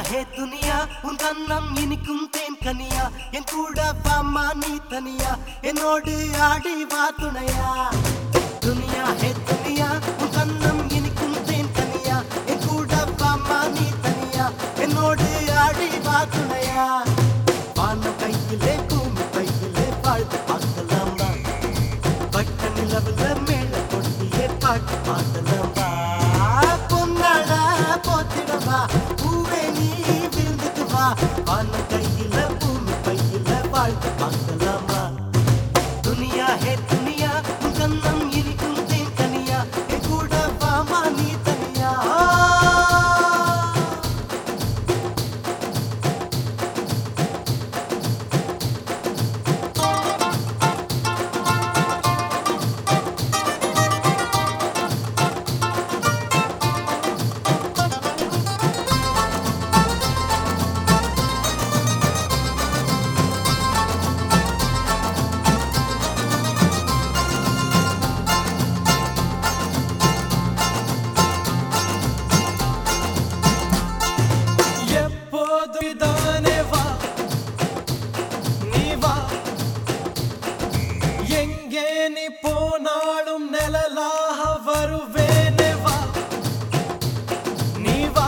ஹே துனியா உன் கண்ணம் இனிக்கும் தேன் கனியா என் கூட வாமா நீ தனியா என்னோடு ஆடி வா துணையா துனியா ஹே துனியா உன் கண்ணம் இனிக்கும் தேன் கனியா என் கூட வாமா நீ தனியா என்னோடு ஆடி வா துணையா வானம் கையிலே பூமி கையிலே வாழ்த்து பார்க்கலாம் வா. வட்ட நிலவுல மேல கொட்டியே பாட்டு பாடலாம் வா. பொன்னாடா போத்திடவா பூவே நீ விருந்துக்கு வா வானம் கையில பூமி கையில வாழ்த்து பார்க்கலாமா துனியா ஹே துனியா உன் கண்ணம் இனிக்கும் தேன் கனியா என் கூட வாமா நீ தனியா எப்போதும் தானே வா நீ வா எங்கே நீ போனாலும் நிழலாக வருவேனே வா நீ வா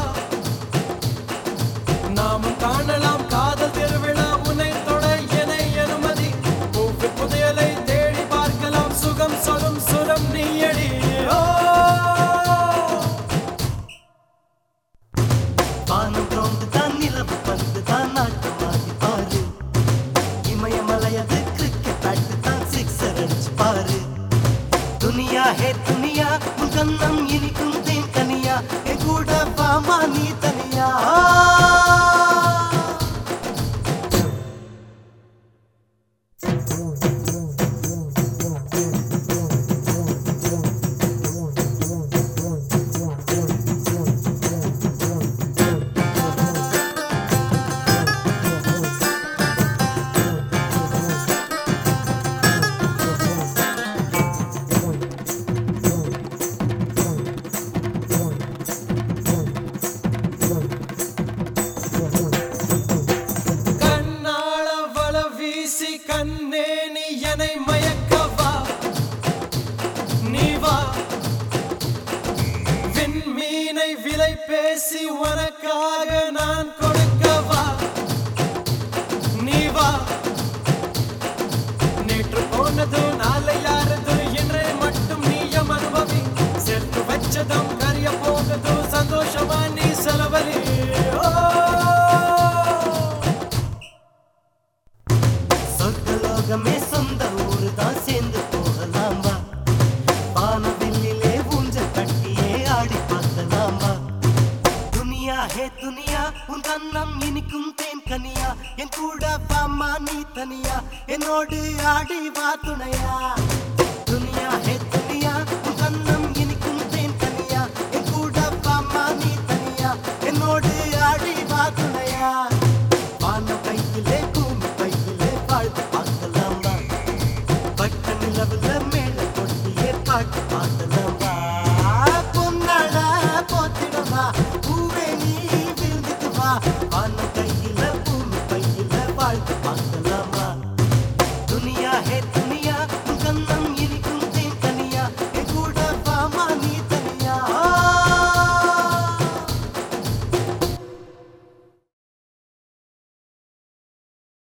நாமும் காணலாம் காதல் திருவிழா உன்னை தொட என அனுமதி பூவி புதையலை தேடி பார்க்கலாம் சுகம் சொலும் சுரம் நீயடி ஓ வானம் ரோந்து தான் நிலவு பந்து தான் நாட்டமாடி பாரு இமயமலையது கிரிக்கெட் பேட்டு தான் சிக்ஸர் அடிச்சு பாரு துனியா ஹே துனியா உன் கண்ணம் இனிக்கும் தேன் கனியா என் கூட வாமா நீ தனியா கண்ணாள வள வீசி கண்ணே நீ என்னை மயக்கவா நீ வா விண்மீனை விலை பேசி உனக்காக நான் கொடுக்கவா நீ வா நேற்று போனது நாளை யாரது என்றே மட்டும் நீயம் அனுபவி சேர்த்து வச்சதும் கரிய போகுது சந்தோஷமா நீ செலவழி ஓ சொர்க்கலோகமே சொந்த ஊரு தான் சேர்ந்து போகலாம் வா வானவில்லிலே ஊஞ்சல் கட்டியே ஆடி பார்க்கலாம் வா துனியா ஹே துனியா உன் கண்ணம் இனிக்கும் தேன் கனியா என் கூட வாமா நீ தனியா என்னோடு ஆடி வா துணையா துனியா ஹே துனியா உன் கண்ணம் இனிக்கும் தேன் கனியா என் கூட வாமா நீ தனியா என்னோடு ஆடி வா துணையா வானம் கையிலே பூமி கையிலே வாழ்த்து பார்க்கலாம் வா வட்ட நிலவுல மேல கொட்டியே பாட்டு பாடலாம் வா பொன்னாடா போத்திடவா பூவே நீ விருந்துக்கு வா